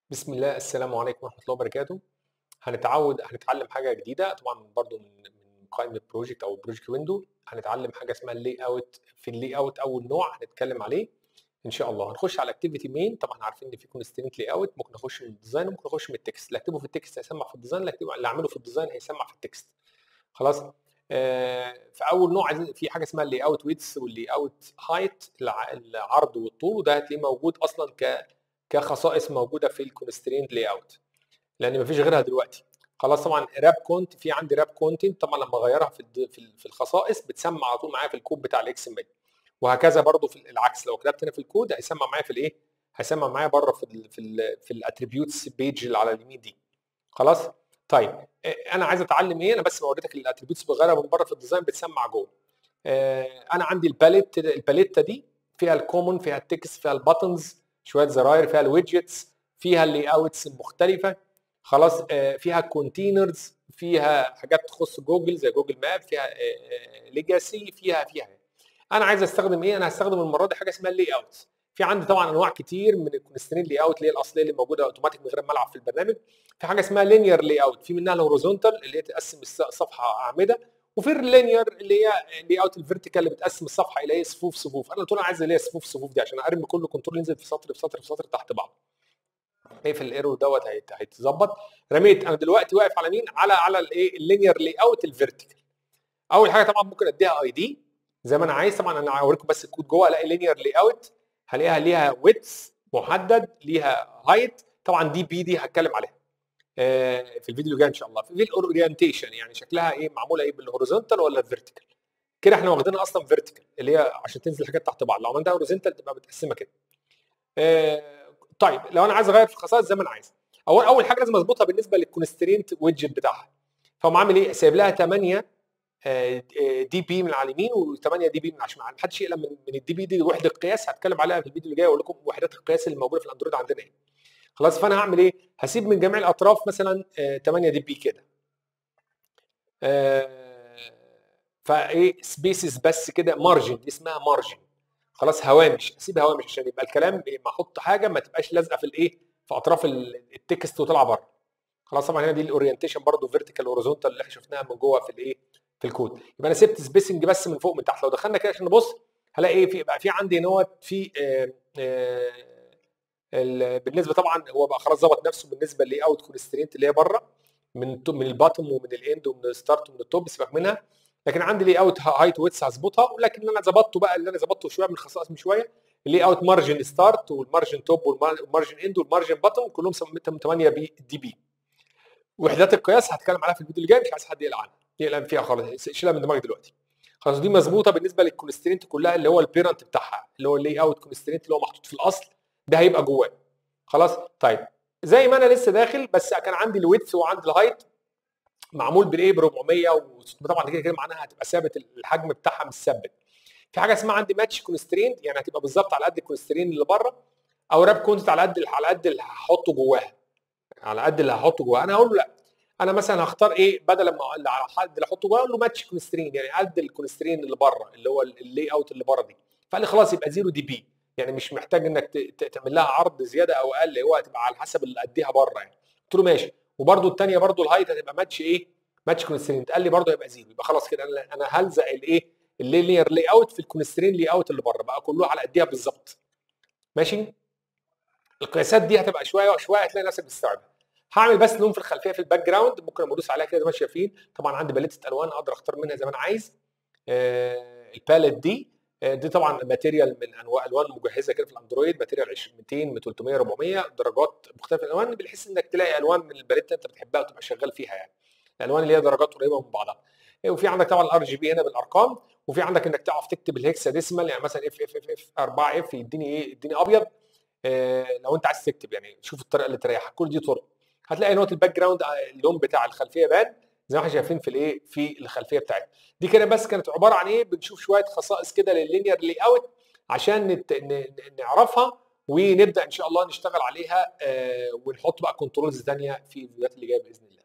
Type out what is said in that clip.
بسم الله السلام عليكم ورحمة الله وبركاته هنتعود هنتعلم حاجة جديدة طبعا برضو من من قائمة بروجكت أو بروجكت ويندو هنتعلم حاجة اسمها اللي اوت في اللي اوت أول نوع هنتكلم عليه إن شاء الله هنخش على اكتيفيتي مين طبعا عارفين إن في كونسترينت لي اوت ممكن نخش من الديزاين وممكن نخش من التكست اللي اكتبه في التكست هيسمع في الديزاين اللي أكتبه- اللي اعمله في الديزاين هيسمع في التكست خلاص آه، في اول نوع عايزين في حاجه اسمها اللي اوت ويدث واللي اوت هايت العرض والطول وده هتلاقيه موجود اصلا ك كخصائص موجوده في الكونسترينت لاي اوت لان مفيش غيرها دلوقتي خلاص طبعا راب كونت في عندي راب كونتنت طبعا لما اغيرها في الد- في ال- في الخصائص بتسمع على طول معايا في الكود بتاع الاكس ام وهكذا برضو في العكس لو كتبت هنا في الكود هيسمع معايا في الايه هيسمع معايا بره في ال في ال في الاتريبيوتس بيج اللي على اليمين دي خلاص طيب إيه، انا عايز اتعلم ايه انا بس بوريتك الاتريبيوتس بغيرها من بره في الديزاين بتسمع جوه آه، انا عندي الباليت الباليتا دي فيها الكومن فيها التكست فيها الباتنز شويه زراير فيها الويدجتس فيها اللي اوتس المختلفه خلاص آه، فيها كونتينرز فيها حاجات تخص جوجل زي جوجل ماب فيها ليجاسي فيها فيها انا عايز استخدم ايه انا هستخدم المره دي حاجه اسمها اللي اوت في عندي طبعا انواع كتير من الكونسترين لي اوت اللي هي الاصليه اللي موجوده اوتوماتيك من غير ما العب في البرنامج في حاجه اسمها لينير لي اوت في منها الهوريزونتال اللي هي تقسم الس- الصفحه اعمده وفي اللينير اللي هي لي اوت الفيرتيكال اللي بتقسم الصفحه الى ايه صفوف صفوف انا قلت له انا عايز اللي هي صفوف صفوف دي عشان ارمي كل كنترول ينزل في سطر في سطر في سطر تحت بعض ايه في الايرور دوت هيت- هيتظبط رميت انا دلوقتي واقف على مين على على الايه اللينير لي اوت الفيرتيكال اول حاجه طبعا ممكن اديها اي دي زي ما انا عايز طبعا انا هوريكم بس الكود جوه الاقي لينير لي اوت هلاقيها ليها ويدث محدد ليها هايت طبعا دي بي دي هتكلم عليها آه، في الفيديو الجاي ان شاء الله في الاورينتيشن يعني شكلها ايه معموله ايه بالهوريزونتال ولا الفيرتيكال كده احنا واخدينها اصلا فيرتيكال اللي هي عشان تنزل حاجات تحت بعض لو عملتها هوريزونتال تبقى متقسمه كده آه، طيب لو انا عايز اغير في الخصائص زي ما انا عايز اول اول حاجه لازم اظبطها بالنسبه للكونسترينت ويدجت بتاعها فهم عامل ايه سايب لها 8 دي بي من على اليمين و8 دي بي من على الشمال محدش يقلق من من الدي بي دي وحده قياس هتكلم عليها في الفيديو اللي جاي اقول لكم وحدات القياس اللي موجوده في الاندرويد عندنا ايه خلاص فانا هعمل ايه هسيب من جميع الاطراف مثلا آه، 8 دي بي كده آه، فايه سبيسز بس كده مارجن دي اسمها مارجن خلاص هوامش اسيب هوامش عشان يبقى الكلام إيه، ما احط حاجه ما تبقاش لازقه في الايه في اطراف ال- التكست وطلع بره خلاص طبعا هنا دي الاورينتيشن برضو فيرتيكال هوريزونتال اللي احنا شفناها من جوه في الايه في الكود يبقى انا سبت سبيسنج بس من فوق من تحت لو دخلنا كده عشان نبص هلاقي ايه في بقى في عندي نوت في آه، آه، ال- بالنسبه طبعا هو بقى خلاص ظبط نفسه بالنسبه للاي اوت كونسترينت اللي هي بره من التو- من الباتوم ومن الاند ومن الستارت ومن التوب سيبك منها لكن عندي لي اوت هايت ويتس هظبطها ولكن انا ظبطته بقى اللي انا ظبطته شويه من الخصائص من شويه اللي اوت مارجن ستارت والمارجن توب والمارجن اند والمارجن باتوم كلهم سميتهم 8 بي دي بي وحدات القياس هتكلم عليها في الفيديو اللي جاي مش عايز حد يقلق عنها يقلق فيها خالص شيلها من دماغك دلوقتي خلاص دي مظبوطه بالنسبه للكونسترينت كلها اللي هو البيرنت بتاعها اللي هو اللي اوت كونسترينت اللي هو محطوط في الاصل ده هيبقى جواه خلاص طيب زي ما انا لسه داخل بس كان عندي الويدث وعندي الهايت معمول بالايه ب 400 وطبعا كده كده معناها هتبقى ثابت الحجم بتاعها مش ثابت في حاجه اسمها عندي ماتش كونسترينت يعني هتبقى بالظبط على قد الكونسترين اللي بره او راب كونت على قد على قد اللي هحطه جواها على قد اللي هحطه جواها انا هقول له لا انا مثلا هختار ايه بدل ما اللي على حد اللي احطه جواه اقول له ماتش كونسترين يعني قد الكونسترين اللي بره اللي هو اللي اوت اللي بره دي فقال لي خلاص يبقى زيرو دي بي يعني مش محتاج انك ت- ت- تعمل لها عرض زياده او اقل هو هتبقى على حسب اللي اديها بره يعني قلت له ماشي وبرده الثانيه برده الهايت هتبقى ماتش ايه ماتش كونسترين قال لي برده هيبقى زيرو يبقى خلاص كده انا انا هلزق الايه اللينير لاي اوت في الكونسترين لاي اوت اللي بره بقى كله على قديها بالظبط ماشي القياسات دي هتبقى شويه شويه هتلاقي نفسك بتستوعبها هعمل بس لون في الخلفيه في الباك جراوند ممكن لما ادوس عليها كده زي ما انتم شايفين طبعا عندي باليته الوان اقدر اختار منها زي ما انا عايز آه، الباليت دي آه، دي طبعا ماتيريال من انواع الوان مجهزه كده في الاندرويد ماتيريال 20 200 من 300 400 درجات مختلفه الالوان بحيث انك تلاقي الوان من الباليت اللي انت بتحبها وتبقى شغال فيها يعني الالوان اللي هي درجات قريبه من بعضها آه، وفي عندك طبعا الار جي بي هنا بالارقام وفي عندك انك تعرف تكتب الهكسا ديسمال يعني مثلا اف اف اف اف 4 اف يديني ايه يديني ابيض آه، لو انت عايز تكتب يعني شوف الطريقه اللي تريحك كل دي طرق هتلاقي نوت الباك جراوند آه، اللون بتاع الخلفيه بان زي ما احنا شايفين في الايه في الخلفيه بتاعتنا دي كده بس كانت عباره عن ايه بنشوف شويه خصائص كده لللينير لاي اوت عشان نت... ن... ن- نعرفها ونبدا ان شاء الله نشتغل عليها آه ونحط بقى كنترولز ثانيه في الفيديوهات اللي جايه باذن الله